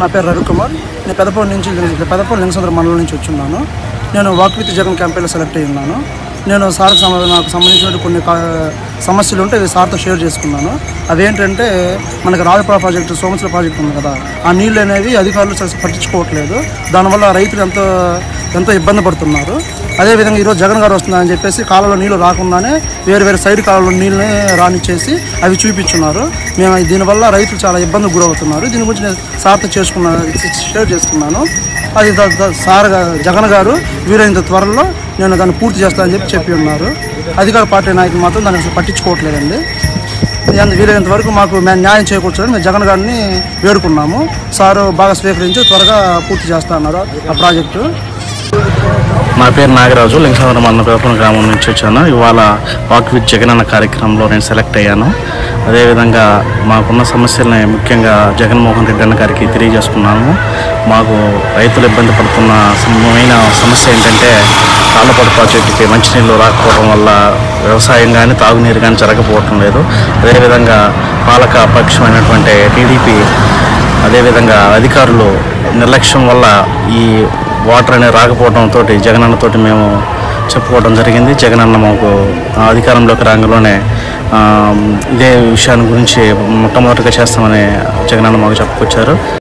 నా పేరు రవికుమార్ నేను పెదపూడి నుంచి పెదపూడి లింగసంద్ర మండలం నుంచి వచ్చున్నాను నేను వాక్ విత్ జగన్ క్యాంపెయిన్లో సెలెక్ట్ అయి ఉన్నాను నేను సార్ నాకు సంబంధించిన కొన్ని కా- సమస్యలు ఉంటే ఇవి సార్తో షేర్ చేసుకున్నాను అవేంటంటే మనకి రాజపాల ప్రాజెక్టు సోమసుల ప్రాజెక్ట్ ఉంది కదా ఆ నీళ్ళు అనేవి అధికారులు సరిగ్గా పట్టించుకోవట్లేదు దానివల్ల రైతులు ఎంతో ఎంతో ఇబ్బంది పడుతున్నారు అదేవిధంగా ఈరోజు జగన్ గారు వస్తున్నారని చెప్పేసి కాలంలో నీళ్లు రాకుండానే వేరు వేరు సైడ్ కాలంలో నీళ్ళని రానిచ్చేసి అవి చూపించున్నారు మేము దీనివల్ల రైతులు చాలా ఇబ్బందులు గురవుతున్నారు దీని గురించి నేను సార్తో చేసుకున్న షేర్ చేసుకున్నాను అది ద- ద- సార్ గా- జగన్ గారు వీలైనంత త్వరలో నేను దాన్ని పూర్తి చేస్తానని చెప్పి చెప్పి ఉన్నారు అధికార పార్టీ నాయకులు మాత్రం దాన్ని అసలు పట్టించుకోవట్లేదండి అందు వీలైనంత వరకు మాకు మేము న్యాయం చేకూర్చాలని మేము జగన్ గారిని వేడుకున్నాము సారు బాగా స్వీకరించి త్వరగా పూర్తి చేస్తా అన్నారు ఆ ప్రాజెక్టు నా పేరు నాగరాజు లింగసవరం అన్నపేపం గ్రామం నుంచి వచ్చాను ఇవాళ వాక్ విత్ జగన్ అన్న కార్యక్రమంలో నేను సెలెక్ట్ అయ్యాను అదేవిధంగా మాకున్న సమస్యల్ని ముఖ్యంగా జగన్మోహన్ రెడ్డి అన్న గారికి తెలియజేసుకున్నాము మాకు రైతులు ఇబ్బంది పడుతున్న మెయిన్ సమస్య ఏంటంటే కాళ్ళపాడు ప్రాజెక్టుకి మంచినీళ్ళు రాకపోవడం వల్ల వ్యవసాయం కానీ తాగునీరు కానీ జరగకపోవటం లేదు అదేవిధంగా పాలక పక్షమైనటువంటి టీడీపీ అదేవిధంగా అధికారులు నిర్లక్ష్యం వల్ల ఈ వాటర్ అనేది రాకపోవడంతో జగనన్నతో మేము చెప్పుకోవడం జరిగింది జగనన్న మాకు ఆ అధికారంలోకి రాగానే ఆ, ఇదే విషయాన్ని గురించి మొట్టమొదటిగా చేస్తామని జగనన్న మాకు చెప్పుకొచ్చారు